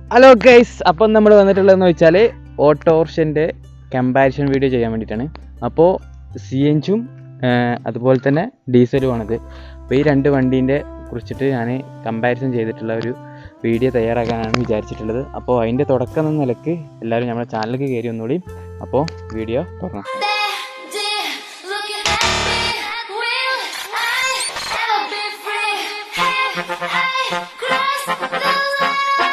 Hello guys അപ്പം നമ്മൾ വന്നിട്ടുള്ളതെന്ന് വെച്ചാൽ ഓട്ടോറിക്ഷൻ്റെ കമ്പാരിസൺ വീഡിയോ ചെയ്യാൻ വേണ്ടിയിട്ടാണ് അപ്പോൾ സി എഞ്ചും അതുപോലെ തന്നെ ഡീസലുമാണിത് അപ്പോൾ ഈ രണ്ട് വണ്ടീൻ്റെ കുറിച്ചിട്ട് ഞാൻ കമ്പാരിസൺ ചെയ്തിട്ടുള്ള ഒരു വീഡിയോ തയ്യാറാക്കാനാണ് വിചാരിച്ചിട്ടുള്ളത് അപ്പോൾ അതിൻ്റെ തുടക്കം എന്ന നിലക്ക് എല്ലാവരും നമ്മുടെ ചാനലിലേക്ക് കയറി ഒന്നുകൂടി അപ്പോൾ വീഡിയോ തുടങ്ങാം Looking at me, will I ever be free? I cross the line.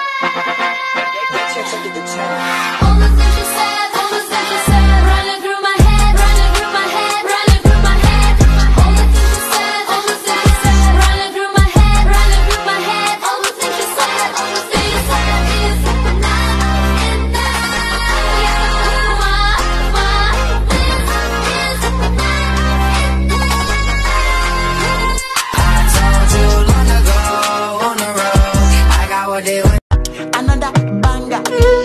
All the things you said, all the things you said, running through my head, running through my head, running through my head. All the things you said, all the things you said, running through my head, running through my head. All the things you said, all the things you said is now and now. My, my, this is now and now. told you long ago on the road. I got what they want. Another banger.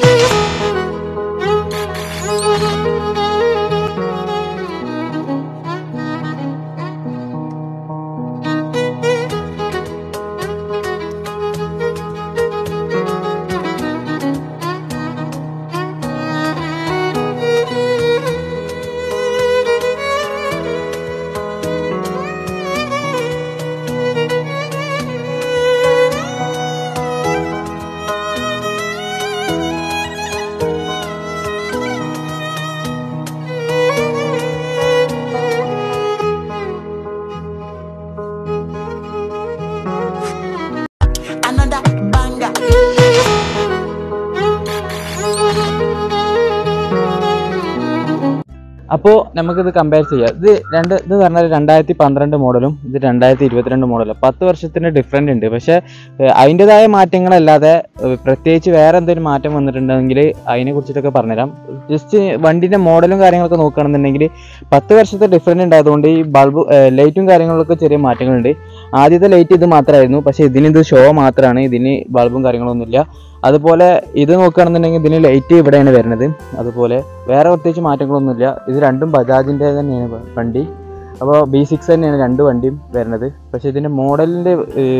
Another banger. അപ്പോൾ നമുക്കിത് compare ചെയ്യാം ഇത് രണ്ട് ഇത് പറഞ്ഞാൽ രണ്ടായിരത്തി പന്ത്രണ്ട് മോഡലും ഇത് രണ്ടായിരത്തി ഇരുപത്തിരണ്ട് മോഡലും പത്ത് വർഷത്തിന് ഡിഫറെൻ്റ് ഉണ്ട് പക്ഷേ ഏഹ്, അതിൻ്റെതായ മാറ്റങ്ങളല്ലാതെ ഏഹ്, പ്രത്യേകിച്ച് വേറെ എന്തെങ്കിലും മാറ്റം വന്നിട്ടുണ്ടെങ്കിൽ അതിനെ കുറിച്ചിട്ടൊക്കെ പറഞ്ഞുതരാം ജസ്റ്റ് വണ്ടിൻ്റെ മോഡലും കാര്യങ്ങളൊക്കെ നോക്കുകയാണെന്നുണ്ടെങ്കിൽ പത്ത് വർഷത്തെ ഡിഫറെൻ്റ് ഉണ്ടായതുകൊണ്ട് ഈ ബൾബ് ലൈറ്റും കാര്യങ്ങളിലൊക്കെ ചെറിയ മാറ്റങ്ങളുണ്ട് ആദ്യത്തെ ലൈറ്റ് ഇത് മാത്രമായിരുന്നു പക്ഷേ ഇതിന് ഇത് ഷോ മാത്രമാണ് ഇതിന് ബൾബും കാര്യങ്ങളൊന്നുമില്ല അതുപോലെ ഇത് നോക്കുകയാണെന്നുണ്ടെങ്കിൽ ഇതിന് ലൈറ്റ് ഇവിടെയാണ് വരുന്നത് അതുപോലെ വേറെ പ്രത്യേകിച്ച് മാറ്റങ്ങളൊന്നുമില്ല ഇത് രണ്ടും ബജാജിൻ്റെ തന്നെയാണ് വ- വണ്ടി അപ്പോൾ ബി സിക്സ് തന്നെയാണ് രണ്ട് വണ്ടിയും വരുന്നത് പക്ഷേ ഇതിൻ്റെ മോഡലിൻ്റെ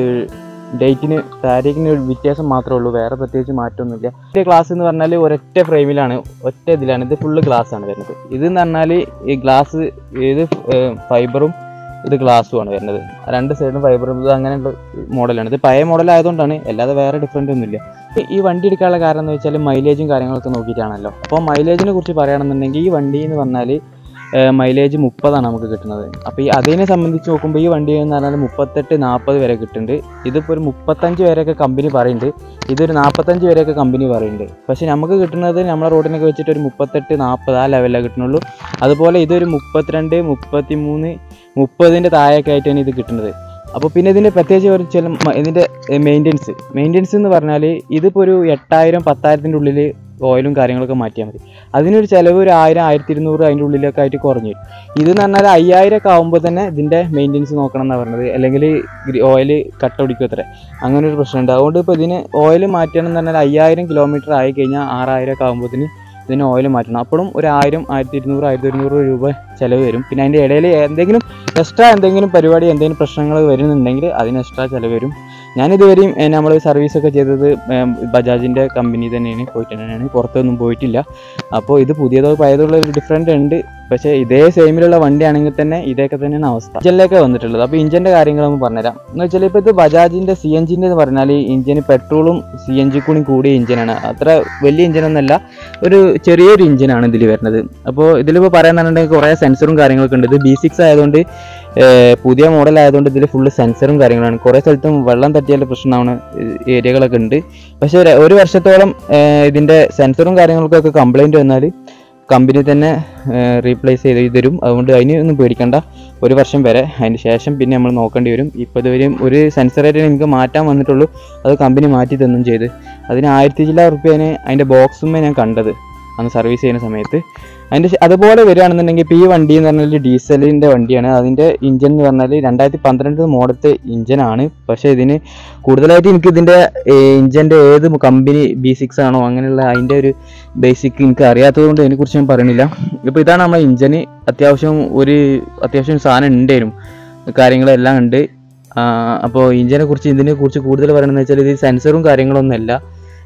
ഡേറ്റിന് താരീഖിന് ഒരു വ്യത്യാസം മാത്രമേ ഉള്ളൂ വേറെ പ്രത്യേകിച്ച് മാറ്റമൊന്നുമില്ല ഒറ്റ ഗ്ലാസ് എന്ന് പറഞ്ഞാൽ ഒരൊറ്റ ഫ്രെയിമിലാണ് ഒറ്റ ഇതിലാണ് ഇത് ഫുള്ള് ഗ്ലാസ് ആണ് വരുന്നത് ഇത് എന്ന് പറഞ്ഞാൽ ഈ ഗ്ലാസ് ഇത് ഫൈബറും ഇത് ഗ്ലാസ്സുമാണ് വരുന്നത് രണ്ട് സൈഡും ഫൈബറും ഇത് അങ്ങനെയുള്ള മോഡലാണ് ഇത് പഴയ മോഡൽ ആയതുകൊണ്ടാണ് അല്ലാതെ വേറെ ഡിഫറെൻ്റ് ഒന്നുമില്ല ഈ വണ്ടി എടുക്കാനുള്ള കാരണം എന്ന് വെച്ചാൽ മൈലേജും കാര്യങ്ങളൊക്കെ നോക്കിയിട്ടാണല്ലോ അപ്പോൾ മൈലേജിനെ കുറിച്ച് പറയുകയാണെന്നുണ്ടെങ്കിൽ ഈ വണ്ടി എന്ന് പറഞ്ഞാൽ മൈലേജ് മുപ്പതാണ് നമുക്ക് കിട്ടുന്നത് അപ്പോൾ ഈ അതിനെ സംബന്ധിച്ച് നോക്കുമ്പോൾ ഈ വണ്ടി എന്ന് പറഞ്ഞാൽ മുപ്പത്തെട്ട് നാൽപ്പത് വരെ കിട്ടുന്നുണ്ട് ഇതിപ്പോൾ ഒരു മുപ്പത്തഞ്ച് വരെയൊക്കെ കമ്പനി പറയുന്നുണ്ട് ഇതൊരു നാൽപ്പത്തഞ്ച് വരെയൊക്കെ കമ്പനി പറയുന്നുണ്ട് പക്ഷേ നമുക്ക് കിട്ടുന്നത് നമ്മളെ റോഡിനൊക്കെ വെച്ചിട്ട് ഒരു മുപ്പത്തെട്ട് നാൽപ്പത് ആ ലെവലിലാണ് കിട്ടുന്നുള്ളൂ അതുപോലെ ഇതൊരു മുപ്പത്തിരണ്ട് മുപ്പത്തി മൂന്ന് മുപ്പതിൻ്റെ താഴെയൊക്കെ ആയിട്ടാണ് ഇത് കിട്ടുന്നത് അപ്പോൾ പിന്നെ ഇതിൻ്റെ പ്രത്യേകിച്ച് ഒരു ചില മ- ഇതിൻ്റെ മെയിൻ്റെനൻസ് മെയിൻ്റെനൻസ് എന്ന് പറഞ്ഞാൽ ഇതിപ്പോൾ ഒരു എട്ടായിരം പത്തായിരത്തിൻ്റെ ഉള്ളിൽ ഓയിലും കാര്യങ്ങളൊക്കെ മാറ്റിയാൽ മതി അതിനൊരു ചിലവ് ഒരു ആയിരം ആയിരത്തി ഇരുന്നൂറ് അതിൻ്റെ ഉള്ളിലൊക്കെ ആയിട്ട് കുറഞ്ഞു വരും ഇതെന്ന് പറഞ്ഞാൽ അയ്യായിരം ഒക്കെ ആകുമ്പോൾ തന്നെ ഇതിൻ്റെ മെയിൻ്റെനൻസ് നോക്കണം എന്നാണ് പറഞ്ഞത് അല്ലെങ്കിൽ ഓയിൽ കട്ട പിടിക്കും അത്ര അങ്ങനെ ഒരു പ്രശ്നമുണ്ട് അതുകൊണ്ട് ഇപ്പോൾ ഇതിന് ഓയിൽ മാറ്റണം എന്ന് പറഞ്ഞാൽ അയ്യായിരം കിലോമീറ്റർ ആയി കഴിഞ്ഞാൽ ആറായിരം ഒക്കെ ആകുമ്പോഴത്തേന് ഇതിന് ഓയിൽ മാറ്റണം അപ്പോഴും ഒരു ആയിരം ആയിരത്തി ഇരുന്നൂറ് ആയിരത്തി ഒരുന്നൂറ് രൂപ ചിലവ് വരും പിന്നെ അതിൻ്റെ ഇടയിൽ എന്തെങ്കിലും എക്സ്ട്രാ എന്തെങ്കിലും പരിപാടി എന്തെങ്കിലും പ്രശ്നങ്ങൾ വരുന്നുണ്ടെങ്കിൽ അതിന് എക്സ്ട്രാ ചിലവ് വരും ഞാനിതുവരെയും നമ്മൾ സർവീസൊക്കെ ചെയ്തത് ഏം, ബജാജിൻ്റെ കമ്പനി തന്നെയാണ് പോയിട്ട് തന്നെയാണ് പുറത്തൊന്നും പോയിട്ടില്ല അപ്പോൾ ഇത് പുതിയതോ പഴയതുള്ള ഒരു ഡിഫറൻറ്റ് ഉണ്ട് പക്ഷേ ഇതേ സെയിമിലുള്ള വണ്ടിയാണെങ്കിൽ തന്നെ ഇതൊക്കെ തന്നെയാണ് അവസ്ഥ ഇഞ്ചനിലേക്ക് വന്നിട്ടുള്ളത് അപ്പോൾ ഇഞ്ചിൻ്റെ കാര്യങ്ങൾ നമുക്ക് പറഞ്ഞുതരാം എന്ന് വെച്ചാൽ ഇപ്പോൾ ഇത് ബജാജിൻ്റെ സി എൻ ജിൻ്റെ എന്ന് പറഞ്ഞാൽ ഇഞ്ചിന് പെട്രോളും സി എൻ ജി കൂടി കൂടിയ ഇഞ്ചിനാണ് അത്ര വലിയ ഇഞ്ചിനൊന്നല്ല ഒരു ചെറിയൊരു ഇഞ്ചിനാണ് ഇതിൽ വരുന്നത് അപ്പോൾ ഇതിലിപ്പോൾ പറയാന്നുണ്ടെങ്കിൽ കുറേ സെൻസറും കാര്യങ്ങളൊക്കെ ഉണ്ട് ഇത് ബി സിക്സ് ആയതുകൊണ്ട് ഏർ, പുതിയ മോഡൽ ആയതുകൊണ്ട് ഇതിൽ ഫുള്ള് സെൻസറും കാര്യങ്ങളാണ് കുറേ സ്ഥലത്തും വെള്ളം തട്ടിയാൽ പ്രശ്നമാവുന്ന ഏരിയകളൊക്കെ ഉണ്ട് പക്ഷേ ഒരു- ഒരു വർഷത്തോളം ഏർ, ഇതിൻ്റെ സെൻസറും കാര്യങ്ങൾക്കൊക്കെ കംപ്ലൈൻറ്റ് വന്നാൽ കമ്പനി തന്നെ റീപ്ലേസ് ചെയ്ത് തരും അതുകൊണ്ട് അതിന് ഒന്നും പേടിക്കണ്ട ഒരു വർഷം വരെ അതിന് ശേഷം പിന്നെ നമ്മൾ നോക്കേണ്ടി വരും ഇപ്പോൾ ഇതുവരെയും ഒരു സെൻസറായിട്ട് എനിക്ക് മാറ്റാൻ വന്നിട്ടുള്ളൂ അത് കമ്പനി മാറ്റി തന്നും ചെയ്ത് അതിന് ആയിരത്തി ചില റുപ്യേന് അതിൻ്റെ ബോക്സുമേ ഞാൻ കണ്ടത് അന്ന് സർവീസ് ചെയ്യുന്ന സമയത്ത് അതിൻ്റെ ശ- അതുപോലെ വരികയാണെന്നുണ്ടെങ്കിൽ ഇപ്പോൾ ഈ വണ്ടി എന്ന് പറഞ്ഞാൽ ഡീസലിൻ്റെ വണ്ടിയാണ് അതിൻ്റെ ഇഞ്ചൻ എന്ന് പറഞ്ഞാൽ രണ്ടായിരത്തി പന്ത്രണ്ട് മോഡലത്തെ ഇഞ്ചനാണ് പക്ഷേ ഇതിന് കൂടുതലായിട്ട് എനിക്ക് ഇതിൻ്റെ ഇഞ്ചൻ്റെ ഏത് കമ്പനി ബി സിക്സ് ആണോ അങ്ങനെയുള്ള അതിൻ്റെ ഒരു ബേസിക് എനിക്ക് അറിയാത്തത് കൊണ്ട് അതിനെക്കുറിച്ച് ഞാൻ പറയണില്ല ഇപ്പോൾ ഇതാണ് നമ്മുടെ ഇഞ്ചന് അത്യാവശ്യം ഒരു അത്യാവശ്യം സാധനം ഉണ്ടേനും കാര്യങ്ങളെല്ലാം ഉണ്ട് അപ്പോൾ ഇഞ്ചിനെ കുറിച്ച് ഇതിനെ കുറിച്ച് കൂടുതൽ പറയണമെന്ന് വെച്ചാൽ ഇത് സെൻസറും കാര്യങ്ങളൊന്നും അല്ല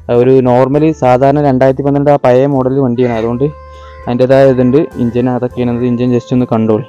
ഒരു നോർമലി സാധാരണ രണ്ടായിരത്തി പന്ത്രണ്ട് ആ പഴയ മോഡൽ വണ്ടിയാണ് അതുകൊണ്ട് അതിൻ്റെതായ ഇതുണ്ട് ഇഞ്ചിൻ അതൊക്കെയാണ് ഇഞ്ചിൻ ജസ്റ്റ് ഒന്ന് കണ്ടോളി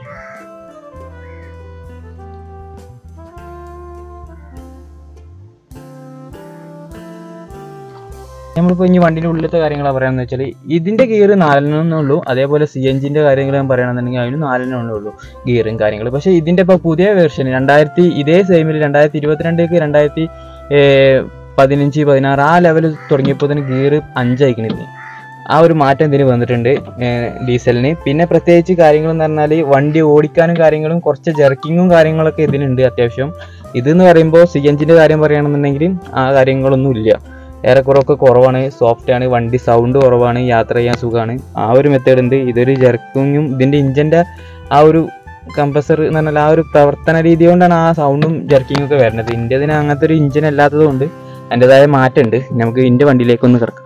നമ്മളിപ്പോൾ ഇനി വണ്ടിൻ്റെ ഉള്ളിലത്തെ കാര്യങ്ങളാണ് പറയുന്നത് വെച്ചാൽ ഇതിൻ്റെ ഗിയർ നാലെണ്ണേ ഉള്ളൂ അതേപോലെ സി എൻ ജിൻ്റെ കാര്യങ്ങൾ ഞാൻ പറയുകയാണെന്നുണ്ടെങ്കിൽ അതിന് നാലെണ്ണേ ഉള്ളൂ ഗിയറും കാര്യങ്ങൾ പക്ഷേ ഇതിൻ്റെ ഇപ്പോൾ പുതിയ വേർഷൻ രണ്ടായിരത്തി ഇതേ സെയിമിൽ രണ്ടായിരത്തി ഇരുപത്തിരണ്ടേക്ക് രണ്ടായിരത്തി പതിനഞ്ച് പതിനാറ് ആ ലെവൽ തുടങ്ങിയപ്പോൾ തന്നെ ഗിയർ അഞ്ചയക്കണില്ല ആ ഒരു മാറ്റം ഇതിന് വന്നിട്ടുണ്ട് ഏർ ഡീസലിന് പിന്നെ പ്രത്യേകിച്ച് കാര്യങ്ങൾ എന്ന് പറഞ്ഞാൽ വണ്ടി ഓടിക്കാനും കാര്യങ്ങളും കുറച്ച് ജെർക്കിങ്ങും കാര്യങ്ങളൊക്കെ ഇതിനുണ്ട് അത്യാവശ്യം ഇതെന്ന് പറയുമ്പോൾ സി എൻ ജിൻ്റെ കാര്യം പറയുകയാണെന്നുണ്ടെങ്കിൽ ആ കാര്യങ്ങളൊന്നും ഇല്ല ഏറെക്കുറൊക്കെ കുറവാണ് സോഫ്റ്റ് ആണ് വണ്ടി സൗണ്ട് കുറവാണ് യാത്ര ചെയ്യാൻ സുഖമാണ് ആ ഒരു മെത്തേഡ് ഉണ്ട് ഇതൊരു ജെർക്കിങ്ങും ഇതിൻ്റെ ഇഞ്ചിൻ്റെ ആ ഒരു കംപ്രസർ എന്ന് പറഞ്ഞാൽ ആ ഒരു പ്രവർത്തന രീതി കൊണ്ടാണ് ആ സൗണ്ടും ജെർക്കിങ്ങും ഒക്കെ വരുന്നത് ഇന്ത്യതിന് അങ്ങനത്തെ ഒരു ഇഞ്ചിൻ അല്ലാത്തത് കൊണ്ട് അതിൻ്റെതായ മാറ്റമുണ്ട് നമുക്ക് ഇതിൻ്റെ വണ്ടിയിലേക്കൊന്ന് കിടക്കാം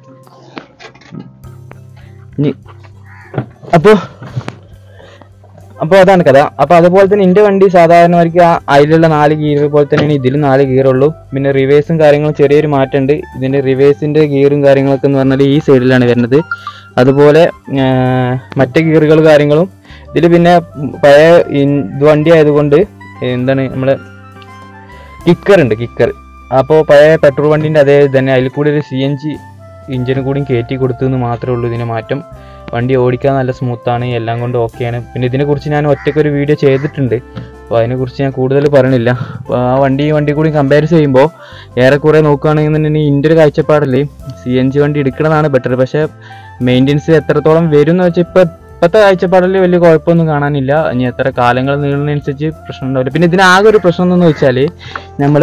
ഇനി അപ്പോൾ അപ്പോൾ അതാണ് കഥ അപ്പോൾ അതുപോലെ തന്നെ എൻ്റെ വണ്ടി സാധാരണമായിരിക്കും ആ അതിലുള്ള നാല് ഗിയർ പോലെ തന്നെയാണ് ഇതിലും നാല് ഗിയർ ഉള്ളൂ പിന്നെ റിവേഴ്സും കാര്യങ്ങളും ചെറിയൊരു മാറ്റമുണ്ട് ഇതിൻ്റെ റിവേഴ്സിൻ്റെ ഗിയറും കാര്യങ്ങളൊക്കെ എന്ന് പറഞ്ഞാൽ ഈ സൈഡിലാണ് വരുന്നത് അതുപോലെ ആ, മറ്റ് ഗിയറുകൾ കാര്യങ്ങളും ഇതിൽ പിന്നെ പഴയ ഇൻ- ഇത് വണ്ടി ആയതുകൊണ്ട് എന്താണ് നമ്മൾ കിക്കർ ഉണ്ട് കിക്കർ അപ്പോൾ പഴയ പെട്രോൾ വണ്ടീൻ്റെ അതേ തന്നെ അതിൽ കൂടി ഒരു സി എൻ ജി ഇഞ്ചിനും കൂടി കയറ്റി കൊടുത്തു എന്ന് മാത്രമേ ഉള്ളൂ ഇതിന് മാറ്റം വണ്ടി ഓടിക്കാൻ നല്ല സ്മൂത്താണ് എല്ലാം കൊണ്ട് ഓക്കെയാണ് പിന്നെ ഇതിനെക്കുറിച്ച് ഞാൻ ഒറ്റയ്ക്ക് ഒരു വീഡിയോ ചെയ്തിട്ടുണ്ട് അപ്പോൾ അതിനെക്കുറിച്ച് ഞാൻ കൂടുതൽ പറയണില്ല അപ്പോൾ ആ വണ്ടി ഈ വണ്ടി കൂടി കമ്പയർ ചെയ്യുമ്പോൾ ഏറെക്കുറെ നോക്കുകയാണെന്നുണ്ടെങ്കിൽ ഇതിൻ്റെ ഒരു കാഴ്ചപ്പാടിൽ സി എൻ ജി വണ്ടി എടുക്കുന്നതാണ് ബെറ്റർ പക്ഷേ മെയിൻ്റെനൻസ് എത്രത്തോളം വരും എന്ന് വെച്ചാൽ ഇപ്പോൾ ഇപ്പോഴത്തെ കാഴ്ചപ്പാടിൽ വലിയ കുഴപ്പമൊന്നും കാണാനില്ല ഇനി എത്ര കാലങ്ങൾ നീളുന്നതനുസരിച്ച് പ്രശ്നം ഉണ്ടാവില്ല പിന്നെ ഇതിന് ആകെ ഒരു പ്രശ്നം എന്ന് വെച്ചാൽ നമ്മൾ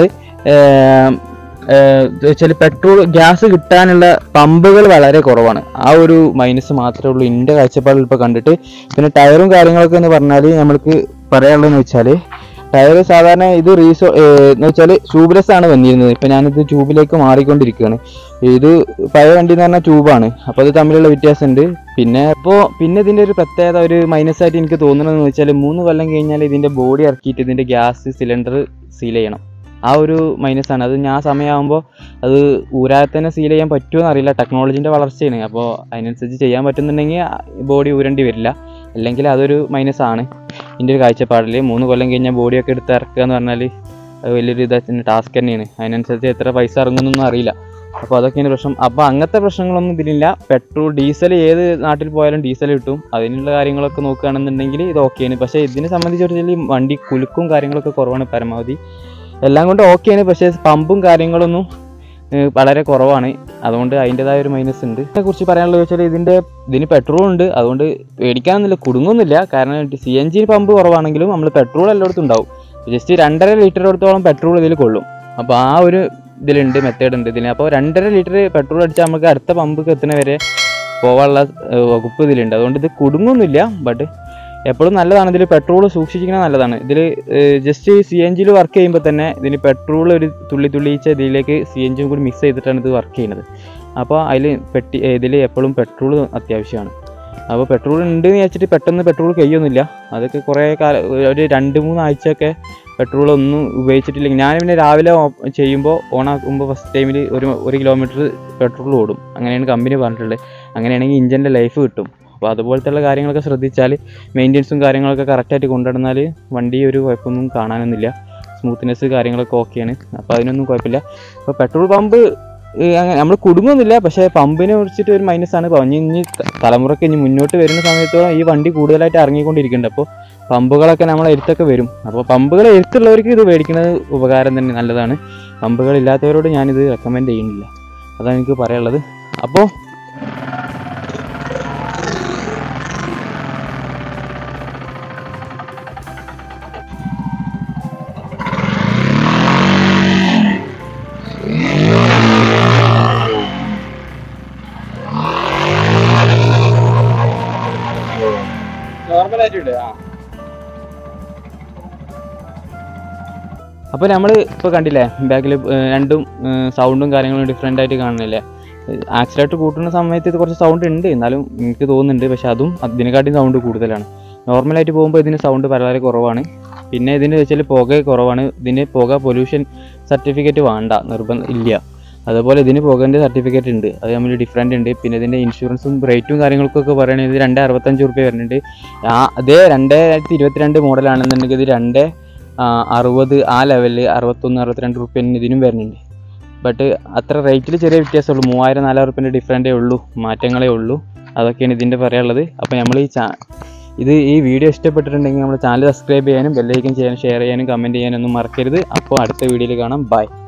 വെച്ചാൽ പെട്രോൾ ഗ്യാസ് കിട്ടാനുള്ള പമ്പുകൾ വളരെ കുറവാണ് ആ ഒരു മൈനസ് മാത്രമേ ഉള്ളൂ എൻ്റെ കാഴ്ചപ്പാടിൽ ഇപ്പോൾ കണ്ടിട്ട് പിന്നെ ടയറും കാര്യങ്ങളൊക്കെ എന്ന് പറഞ്ഞാൽ നമ്മൾക്ക് പറയാനുള്ളതെന്ന് വെച്ചാൽ ടയർ സാധാരണ ഇത് റീസോ എന്ന് വെച്ചാൽ ട്യൂബ്ലെസ് ആണ് വന്നിരുന്നത് ഇപ്പം ഞാനിത് ട്യൂബിലേക്ക് മാറിക്കൊണ്ടിരിക്കുകയാണ് ഇത് പഴയ വണ്ടി എന്ന് പറഞ്ഞാൽ ട്യൂബാണ് അപ്പോൾ അത് തമ്മിലുള്ള വ്യത്യാസമുണ്ട് പിന്നെ ഇപ്പോൾ പിന്നെ ഇതിൻ്റെ ഒരു പ്രത്യേകത ഒരു മൈനസ് ആയിട്ട് എനിക്ക് തോന്നുന്നതെന്ന് വെച്ചാൽ മൂന്ന് കൊല്ലം കഴിഞ്ഞാൽ ഇതിൻ്റെ ബോഡി ഇറക്കിയിട്ട് ഇതിൻ്റെ ഗ്യാസ് സിലിണ്ടർ സീൽ ചെയ്യണം ആ ഒരു മൈനസ് ആണ് അത് ഞാൻ സമയമാകുമ്പോൾ അത് ഊരാതെ തന്നെ സീൽ ചെയ്യാൻ പറ്റുമോ അറിയില്ല ടെക്നോളജിൻ്റെ വളർച്ചയാണ് അപ്പോൾ അതിനനുസരിച്ച് ചെയ്യാൻ പറ്റുന്നുണ്ടെങ്കിൽ ബോഡി ഊരേണ്ടി വരില്ല അല്ലെങ്കിൽ അതൊരു മൈനസ് ആണ് എൻ്റെ ഒരു കാഴ്ചപ്പാടിൽ മൂന്ന് കൊല്ലം കഴിഞ്ഞാൽ ബോഡിയൊക്കെ എടുത്ത് ഇറക്കുക എന്ന് പറഞ്ഞാൽ അത് വലിയൊരു ഇതാ ടാസ്ക് തന്നെയാണ് അതിനനുസരിച്ച് എത്ര പൈസ ഇറങ്ങുന്നൊന്നും അറിയില്ല അപ്പോൾ അതൊക്കെയാണ് പ്രശ്നം അപ്പോൾ അങ്ങനത്തെ പ്രശ്നങ്ങളൊന്നും ഇതിലില്ല പെട്രോൾ ഡീസൽ ഏത് നാട്ടിൽ പോയാലും ഡീസൽ കിട്ടും അതിനുള്ള കാര്യങ്ങളൊക്കെ നോക്കുകയാണെന്നുണ്ടെങ്കിൽ ഇത് ഓക്കെയാണ് പക്ഷേ ഇതിനെ സംബന്ധിച്ചിടത്തോളം വണ്ടി കുലുക്കും കാര്യങ്ങളൊക്കെ കുറവാണ് പരമാവധി എല്ലാം കൊണ്ട് ഓക്കെയാണ് പക്ഷേ പമ്പും കാര്യങ്ങളൊന്നും ഏഹ്, വളരെ കുറവാണ് അതുകൊണ്ട് അതിൻ്റെതായ ഒരു മൈനസ് ഉണ്ട് ഇതിനെക്കുറിച്ച് പറയാനുള്ളത് വെച്ചാൽ ഇതിൻ്റെ ഇതിന് പെട്രോൾ ഉണ്ട് അതുകൊണ്ട് പേടിക്കാനൊന്നുമില്ല കുടുങ്ങൊന്നുമില്ല കാരണം സി എൻ ജി പമ്പ് കുറവാണെങ്കിലും നമ്മൾ പെട്രോൾ എല്ലായിടത്തും ഉണ്ടാവും ജസ്റ്റ് രണ്ടര ലിറ്ററോടത്തോളം പെട്രോൾ ഇതിൽ കൊള്ളും അപ്പോൾ ആ ഒരു ഇതിലുണ്ട് മെത്തേഡ് ഉണ്ട് ഇതിന് അപ്പോൾ രണ്ടര ലിറ്റർ പെട്രോൾ അടിച്ചാൽ നമുക്ക് അടുത്ത പമ്പ് എത്തുന്ന വരെ പോകാനുള്ള ഏഹ്, വകുപ്പ് ഇതിലുണ്ട് അതുകൊണ്ട് ഇത് കുടുങ്ങൊന്നുമില്ല ബട്ട് എപ്പോഴും നല്ലതാണ് ഇതിൽ പെട്രോൾ സൂക്ഷിക്കുന്നത് നല്ലതാണ് ഇതിൽ ജസ്റ്റ് സി എൻ ജിയിൽ വർക്ക് ചെയ്യുമ്പോൾ തന്നെ ഇതിന് പെട്രോൾ ഒരു തുള്ളി തുള്ളിച്ച ഇതിലേക്ക് സി എൻ ജിയും കൂടി മിക്സ് ചെയ്തിട്ടാണ് ഇത് വർക്ക് ചെയ്യുന്നത് അപ്പോൾ അതിൽ പെട്ടി ഇതിൽ എപ്പോഴും പെട്രോൾ അത്യാവശ്യമാണ് അപ്പോൾ പെട്രോൾ ഉണ്ട് എന്ന് വെച്ചിട്ട് പെട്ടെന്ന് പെട്രോൾ കഴിയൊന്നുമില്ല അതൊക്കെ കുറേ കാലം ഒരു രണ്ട് മൂന്ന് ആഴ്ചയൊക്കെ പെട്രോൾ ഒന്നും ഉപയോഗിച്ചിട്ടില്ലെങ്കിൽ ഞാൻ പിന്നെ രാവിലെ ഓ- ചെയ്യുമ്പോൾ ഓണാക്കുമ്പോൾ ഫസ്റ്റ് ടൈമിൽ ഒരു ഒരു കിലോമീറ്റർ പെട്രോൾ ഓടും അങ്ങനെയാണ് കമ്പനി പറഞ്ഞിട്ടുള്ളത് അങ്ങനെയാണെങ്കിൽ ഇഞ്ചിൻ്റെ ലൈഫ് കിട്ടും അപ്പോൾ അതുപോലത്തെ കാര്യങ്ങളൊക്കെ ശ്രദ്ധിച്ചാൽ മെയിൻ്റെനൻസും കാര്യങ്ങളൊക്കെ കറക്റ്റായിട്ട് കൊണ്ടുനടന്നാൽ വണ്ടി ഒരു കുഴപ്പമൊന്നും കാണാനൊന്നുമില്ല സ്മൂത്ത്നെസ് കാര്യങ്ങളൊക്കെ ഓക്കെയാണ് അപ്പോൾ അതിനൊന്നും കുഴപ്പമില്ല അപ്പോൾ പെട്രോൾ പമ്പ് അങ്ങനെ നമ്മൾ കുടുങ്ങുന്നില്ല പക്ഷേ പമ്പിനെ കുറിച്ചിട്ട് ഒരു മൈനസ് ആണ് പറഞ്ഞ് ഇനി ത- തലമുറയ്ക്ക് ഇനി മുന്നോട്ട് വരുന്ന സമയത്തോളം ഈ വണ്ടി കൂടുതലായിട്ട് ഇറങ്ങിക്കൊണ്ടിരിക്കുന്നുണ്ട് അപ്പോൾ പമ്പുകളൊക്കെ നമ്മളെ എരുത്തൊക്കെ വരും അപ്പോൾ പമ്പുകൾ എരുത്തുള്ളവർക്ക് ഇത് മേടിക്കുന്നത് ഉപകാരം തന്നെ നല്ലതാണ് പമ്പുകൾ ഇല്ലാത്തവരോട് ഞാനിത് റെക്കമെൻഡ് ചെയ്യുന്നില്ല അതാണ് എനിക്ക് പറയാനുള്ളത് അപ്പോൾ നോർമലായിട്ടുണ്ട് ആ അപ്പോൾ നമ്മൾ ഇപ്പോൾ കണ്ടില്ലേ ബാക്കിൽ രണ്ടും സൗണ്ടും കാര്യങ്ങളും ഡിഫറെൻ്റ് ആയിട്ട് കാണുന്നില്ലേ ആക്സിലേറ്റർ കൂട്ടുന്ന സമയത്ത് ഇത് കുറച്ച് സൗണ്ട് ഉണ്ട് എന്നാലും എനിക്ക് തോന്നുന്നുണ്ട് പക്ഷെ അതും അതിനെക്കാട്ടിയും സൗണ്ട് കൂടുതലാണ് നോർമലായിട്ട് പോകുമ്പോൾ ഇതിന് സൗണ്ട് വളരെ കുറവാണ് പിന്നെ ഇതിന് വെച്ചാൽ പുക കുറവാണ് ഇതിന് പുക പൊല്യൂഷൻ സർട്ടിഫിക്കറ്റ് വേണ്ട നിർബന്ധം ഇല്ല അതുപോലെ ഇതിന് പോകേണ്ട സർട്ടിഫിക്കറ്റ് ഉണ്ട് അത് നമ്മൾ ഡിഫറെൻ്റ് ഉണ്ട് പിന്നെ ഇതിൻ്റെ ഇൻഷുറൻസും റേറ്റും കാര്യങ്ങൾക്കൊക്കെ പറയുകയാണെങ്കിൽ ഇത് രണ്ട് അറുപത്തഞ്ച് റുപ്യ വരുന്നുണ്ട് ആ അതേ രണ്ടായിരത്തി ഇരുപത്തിരണ്ട് മോഡലാണെന്നുണ്ടെങ്കിൽ ഇത് രണ്ട് ആ, അറുപത് ആ ലെവലിൽ അറുപത്തൊന്ന് അറുപത്തിരണ്ട് റുപ്യ ഇതിനും വരുന്നുണ്ട് ബട്ട് അത്ര റേറ്റിൽ ചെറിയ വ്യത്യാസമുള്ളൂ മൂവായിരം നാലായിരം റുപ്യൻ്റെ ഡിഫറൻറ്റേ ഉള്ളൂ മാറ്റങ്ങളേ ഉള്ളൂ അതൊക്കെയാണ് ഇതിൻ്റെ പറയാനുള്ളത് അപ്പോൾ നമ്മൾ ഈ ചാ ഇത് ഈ വീഡിയോ ഇഷ്ടപ്പെട്ടിട്ടുണ്ടെങ്കിൽ നമ്മുടെ ചാനൽ സബ്സ്ക്രൈബ് ചെയ്യാനും ബെല്ലൈക്കൻ ചെയ്യാനും ഷെയർ ചെയ്യാനും കമൻറ്റ് ചെയ്യാനും ഒന്നും മറക്കരുത് അപ്പോൾ അടുത്ത വീഡിയോയിൽ കാണാം ബൈ